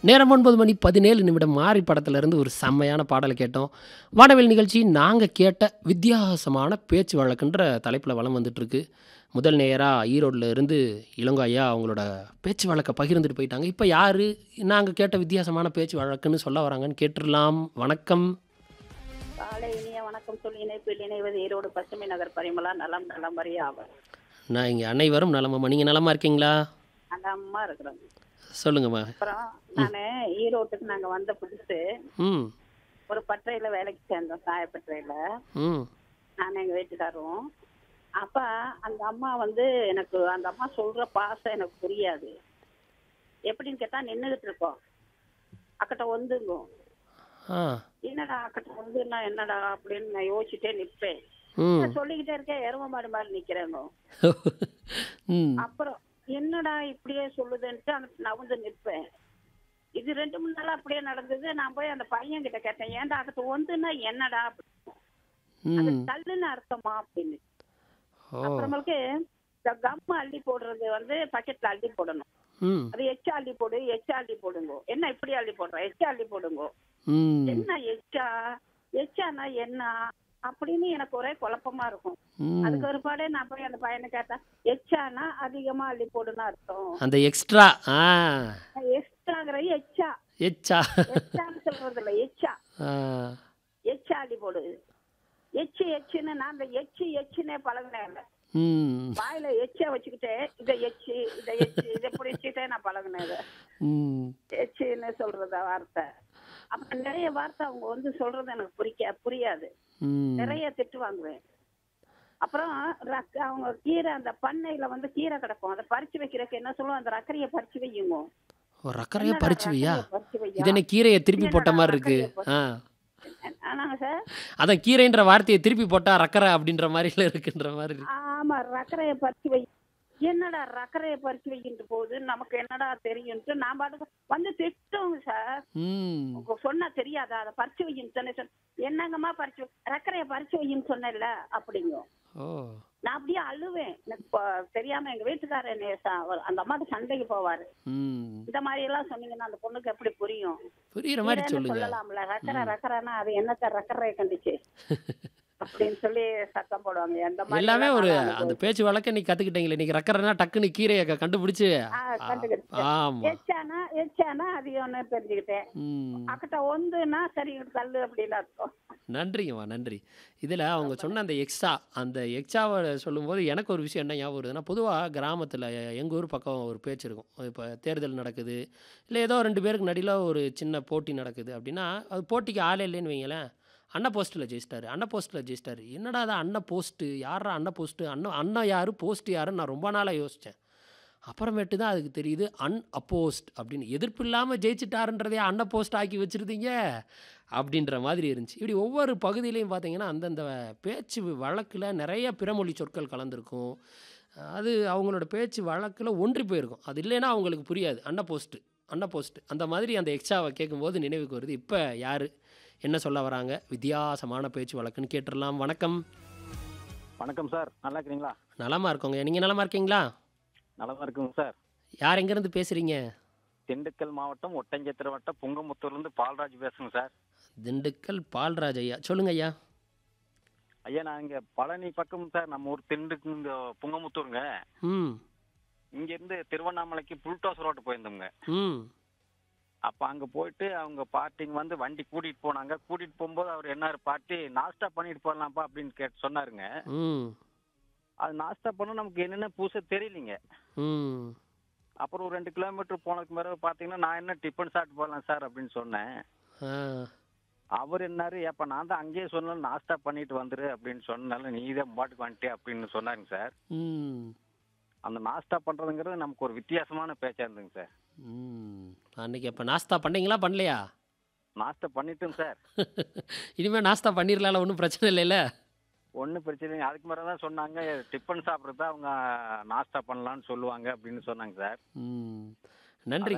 நேரம் ஒன்பது மணி பதினேழு நிமிடம் மாறி படத்துலேருந்து ஒரு செம்மையான பாடலை கேட்டோம் வானவில் நிகழ்ச்சி நாங்கள் கேட்ட வித்தியாசமான பேச்சு வழக்குன்ற தலைப்பில் வளம் வந்துட்டுருக்கு முதல் நேராக ஈரோட்டில் இருந்து இளங்கோ ஐயா அவங்களோட பேச்சு வழக்கை பகிர்ந்துட்டு போயிட்டாங்க இப்போ யார் நாங்கள் கேட்ட வித்தியாசமான பேச்சு வழக்குன்னு சொல்ல வராங்கன்னு கேட்டுடலாம் வணக்கம் காலை இனிய வணக்கம் சொல்லி இணைப்பில் இணைவது ஈரோடு பசுமை நகர் பரிமளா நலம் நலமறிய ஆவர் நான் இங்கே அனைவரும் நலமாம்மா நீங்கள் நலமா இருக்கீங்களா நலமா இருக்கிறோம் சொல்லுங்கம்மா அப்புறம் நானு ஈரோட்டுக்கு நாங்க வந்த புதுசு ம் ஒரு பட்டறையில வேலைக்கு சேர்ந்தோம் சாயப்பட்டறையில ம் நானும் எங்க வீட்டுக்காரரும் அப்ப அந்த அம்மா வந்து எனக்கு அந்த அம்மா சொல்ற பாசம் எனக்கு புரியாது எப்படின்னு கேட்டா நின்னுகிட்டு இருக்கோம் அக்கட்ட வந்துங்கும் ஆ என்னடா அக்கட்ட வந்துன்னா என்னடா அப்படின்னு நான் யோசிச்சுட்டே நிப்பேன் ம் நான் சொல்லிக்கிட்டே இருக்கேன் எரும மாடு மாதிரி நிக்கிறேங்க ம் அப்புறம் என்னடா இப்படியே சொல்லுதுன்ட்டு அந்த நவுந்து நிற்பேன் இது ரெண்டு மூணு நாள் அப்படியே நடந்தது நான் போய் அந்த பையன் கிட்ட கேட்டேன் ஏன்டா அதுக்கு ஒன்றுன்னா என்னடா அது ம் கல்லுன்னு அர்த்தமா அப்படின்னு ஓ அப்புறமேலுக்கு இந்த கம் அள்ளி போடுறது வந்து பக்கெட்ல அள்ளி போடணும் ம் அது எச்சா அள்ளி போடு எச்சா அள்ளி போடுங்க என்ன இப்படி அள்ளி போடுற எச்சா அள்ளி போடுங்க ம் என்ன எச்சா எச்சானா என்ன அப்படின்னு எனக்கு ஒரே குழப்பமா இருக்கும் ம் அதுக்கு ஒரு பாடே நான் போய் அந்த பையனை கேட்டேன் எச்சானா அதிகமா அள்ளி போடுன்னு அர்த்தம் அந்த எக்ஸ்ட்ரா ஆ எக்ஸ்ட்ராங்கிற எச்சா எச்சா எச்சான்னு சொல்றது இல்ல எச்சா ஆ எச்சா அள்ளி போடு எச்சு எச்சுன்னு நான் அந்த எச்சு எச்சுன்னே பழகினேன் ம் வாயில எச்ச வச்சுக்கிட்டே இதை எச்சு இதை எச்சு இதை பிடிச்சிட்டே நான் பழகினேன் ம் எச்சுன்னு சொல்றத வார்த்தை அப்ப நிறைய வார்த்தை அவங்க வந்து சொல்றது எனக்கு புரிக்க புரியாது ம் நிறைய திட்டு வாங்குவேன் அப்புறம் ரக்க- அவங்க கீரை அந்த பண்ணையில வந்து கீரை கிடக்கும் அதை பறிச்சு வைக்கிறதுக்கு என்ன சொல்லுவோம் அந்த ரக்கரையை பறிச்சு வையுங்க ஒரு ரக்கரையை என்னடா பறிச்சு வையா ரக்கரையை பறிச்சு வையா? இது என்ன கீரையை திருப்பி போட்ட மாதிரி இருக்கு ரக்கரையை ஆ ஆனாங்க சார் அதான் கீரைன்ற வார்த்தையை திருப்பி போட்டா ரக்கரை அப்படின்ற மாதிரில இருக்குன்ற மாதிரி இருக்கு ஆமா ரக்கரைய பறிச்சு வை என்னடா ரக்கரைய பறிச்சு வைக்கின்ற போது நமக்கு என்னடா தெரியும்ட்டு நான் பாட்டுக்கு வந்து திட்டுவோங்க சார் ம் உங்க சொன்னா தெரியாதா அதை பறிச்சு வையின்னு சொன்ன சொன்ன என்னங்கம்மா பறிச்சு வை- ரக்கரைய பறிச்சு வையின்னு சொன்னேன்ல அப்படிங்க ஓ நான் அப்படியே அழுவேன் எனக்கு இப்போ தெரியாம எங்க வீட்டுக்காரர் என்னைய ச- அவர் அந்த அம்மாட்ட சண்டைக்கு போவாரு ம் இந்த மாதிரி எல்லாம் சொன்னீங்கன்னா அந்த பொண்ணுக்கு எப்படி புரியும் புரியுற மாதிரி கீரைன்னு சொல்லுங்க சொல்லலாம்ல ரக்கரை ரக்கரைன்னா அது என்னத்த ரக்கரைய கண்டுச்சு அப்படின்னு சொல்லி சத்தம் போடுவாங்க எந்த மாதிரி எல்லாமே எல்லாம் ஒரு நான் அந்த அனுபவிச்சேன். பேச்சு வழக்க நீ கத்துக்கிட்டீங்களே இன்னைக்கு ரக்கரைனா டக்குன்னு கீரையை க- கண்டுபிடிச்சு ஆ, கண்டுக்கிட்டேன். ஆமா எச்சானா எச்சானா அது ஒன்று தெரிஞ்சுக்கிட்டேன் ம் அக்கிட்ட ஒந்துன்னா சரி கல்லு அப்படின்னு அர்த்தம் நன்றிங்கம்மா நன்றி இதில் அவங்க சொன்ன அந்த எக்ஸ்ட்ரா அந்த எக்ஸ்ட்ராவை சொல்லும்போது எனக்கு ஒரு விஷயம் என்ன ஞாபகம் வருதுன்னா பொதுவாக கிராமத்தில் எங்கள் ஊர் பக்கம் ஒரு பேச்சு இருக்கும் இப்போ தேர்தல் நடக்குது இல்லை ஏதோ ரெண்டு பேருக்கு நடுவில் ஒரு சின்ன போட்டி நடக்குது அப்படின்னா அது போட்டிக்கு ஆளே இல்லைன்னு வைங்களேன் அண்ணா போஸ்ட்டில் ஜெயிச்சிட்டாரு அண்ணா போஸ்ட்டில் ஜெயிச்சிட்டாரு என்னடா அது அண்ணா போஸ்ட்டு யாரா அண்ணா போஸ்ட்டு அண்ணா அண்ணா யார் போஸ்ட் யாருன்னு நான் ரொம்ப நாளாக யோசித்தேன் அப்புறமேட்டு தான் அதுக்கு தெரியுது அன் அப்போஸ்ட் அப்படின்னு எதிர்ப்பு இல்லாமல் ஜெயிச்சிட்டாருன்றதே அன்ன போஸ்ட் ஆக்கி வச்சுருந்தீங்க அப்படின்ற மாதிரி இருந்துச்சு இப்படி ஒவ்வொரு பகுதியிலையும் பார்த்தீங்கன்னா அந்தந்த பேச்சு வழக்கில் நிறைய பிறமொழி சொற்கள் கலந்துருக்கும் அது அவங்களோட பேச்சு வழக்கில் ஒன்றி போயிருக்கும் அது இல்லைன்னா அவங்களுக்கு புரியாது அன்ன போஸ்ட்டு அன்ன போஸ்ட் அந்த மாதிரி அந்த எக்ஸ்ட்ராவை கேட்கும்போது நினைவுக்கு வருது இப்போ யார் என்ன சொல்ல வராங்க வித்தியாசமான பேச்சு வழக்குன்னு கேட்டுடலாம் வணக்கம் வணக்கம் சார் நல்லா இருக்கிறீங்களா நலமா இருக்கோங்க நீங்கள் நலமா இருக்கீங்களா நலமா இருக்குங்க சார் யார் எங்கேருந்து பேசுகிறீங்க திண்டுக்கல் மாவட்டம் ஒட்டஞ்சத்திர வட்டம் புங்கமுத்தூர்லேருந்து பால்ராஜ் பேசுங்க சார் திண்டுக்கல் பால்ராஜ் ஐயா சொல்லுங்க ஐயா ஐயா நான் இங்கே பழனி பக்கம் சார் நம்ம ஊர் திண்டுக்கு இந்த புங்கமுத்தூருங்க ம் இங்கேருந்து திருவண்ணாமலைக்கு புல்டோஸ் ரோட்டு போயிருந்தோங்க ம் அப்போ அங்கே போயிட்டு அவங்க பார்ட்டிங்க வந்து வண்டி கூட்டிகிட்டு போனாங்க கூட்டிகிட்டு போகும்போது அவர் என்னாரு பார்ட்டி நாஸ்டா பண்ணிட்டு போகலாம்ப்பா அப்படின்னு கேட்டு சொன்னாருங்க ம் அது நாஸ்டா பண்ண நமக்கு என்னென்ன புதுசாக தெரியலிங்க ம் அப்புறம் ஒரு ரெண்டு கிலோமீட்டர் போனதுக்கு பிறகு பார்த்தீங்கன்னா நான் என்ன டிஃபன் சாப்பிட்டு போகலாம் சார் அப்படின்னு சொன்னேன் ஆ அவர் என்னாரு ஏப்பா நான் தான் அங்கேயே சொன்னேன் நாஸ்டா பண்ணிட்டு வந்துரு அப்படின்னு சொன்னால நீ தான் பாட்டுக்கு வந்துட்டே அப்படின்னு சொன்னாருங்க சார் ம் அந்த நாஸ்டா பண்றதுங்கிறது நமக்கு ஒரு வித்தியாசமான பேச்சா இருந்துங்க சார் ம் அன்னைக்கு அப்போ நாஸ்தா பண்ணீங்களா பண்ணலையா நாஸ்டா பண்ணிட்டோம் சார் இனிமேல் நாஸ்தா பண்ணிடலாம்ல ஒன்றும் பிரச்சனை இல்லைல்ல ஒன்றும் பிரச்சனை இல்லை அதுக்கு மேலே தான் சொன்னாங்க டிஃபன் சாப்பிட்றது அவங்க நாஸ்டா பண்ணலாம்னு சொல்லுவாங்க அப்படின்னு சொன்னாங்க சார் ம் நன்றி